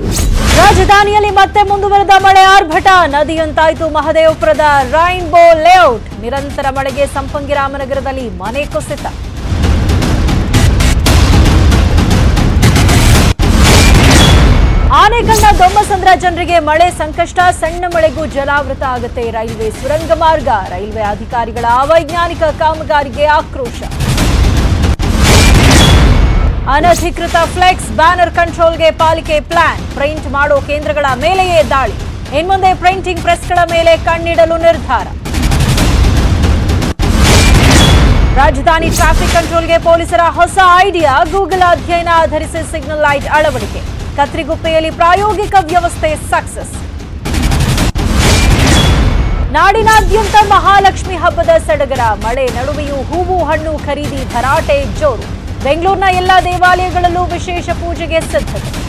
ರಾಜಧಾನಿಯಲ್ಲಿ ಮತ್ತೆ ಮುಂದುವರೆದ ಮಳೆ ಆರ್ಭಟ ನದಿಯಂತಾಯ್ತು ಮಹದೇವಪುರದ ರೈನ್ಬೋ ಲೇಔಟ್ ನಿರಂತರ ಮಳೆಗೆ ಸಂಪಂಗಿ ರಾಮನಗರದಲ್ಲಿ ಮನೆ ಕುಸಿತ ಆನೆಕಂಡ ದೊಮ್ಮಸಂದ್ರ ಜನರಿಗೆ ಮಳೆ ಸಂಕಷ್ಟ ಸಣ್ಣ ಮಳೆಗೂ ಜಲಾವೃತ ಆಗುತ್ತೆ ರೈಲ್ವೆ ಸುರಂಗ ಮಾರ್ಗ ರೈಲ್ವೆ ಅಧಿಕಾರಿಗಳ ಅವೈಜ್ಞಾನಿಕ ಕಾಮಗಾರಿಗೆ ಆಕ್ರೋಶ ಅನಧಿಕೃತ ಫ್ಲೆಕ್ಸ್ ಬ್ಯಾನರ್ ಕಂಟ್ರೋಲ್ಗೆ ಪಾಲಿಕೆ ಪ್ಲಾನ್ ಪ್ರಿಂಟ್ ಮಾಡೋ ಕೇಂದ್ರಗಳ ಮೇಲೆಯೇ ದಾಳಿ ಇನ್ಮುಂದೆ ಪ್ರಿಂಟಿಂಗ್ ಪ್ರೆಸ್ಗಳ ಮೇಲೆ ಕಣ್ಣಿಡಲು ನಿರ್ಧಾರ ರಾಜಧಾನಿ ಟ್ರಾಫಿಕ್ ಕಂಟ್ರೋಲ್ಗೆ ಪೊಲೀಸರ ಹೊಸ ಐಡಿಯಾ ಗೂಗಲ್ ಅಧ್ಯಯನ ಆಧರಿಸಿ ಸಿಗ್ನಲ್ ಲೈಟ್ ಅಳವಡಿಕೆ ಕತ್ರಿಗುಪ್ಪೆಯಲ್ಲಿ ಪ್ರಾಯೋಗಿಕ ವ್ಯವಸ್ಥೆ ಸಕ್ಸಸ್ ನಾಡಿನಾದ್ಯಂತ ಮಹಾಲಕ್ಷ್ಮಿ ಹಬ್ಬದ ಸಡಗರ ಮಳೆ ನಡುವೆಯೂ ಹೂವು ಹಣ್ಣು ಖರೀದಿ ಭರಾಟೆ ಜೋರು ಬೆಂಗಳೂರಿನ ಎಲ್ಲ ದೇವಾಲಯಗಳಲ್ಲೂ ವಿಶೇಷ ಪೂಜೆಗೆ ಸಿದ್ಧತೆ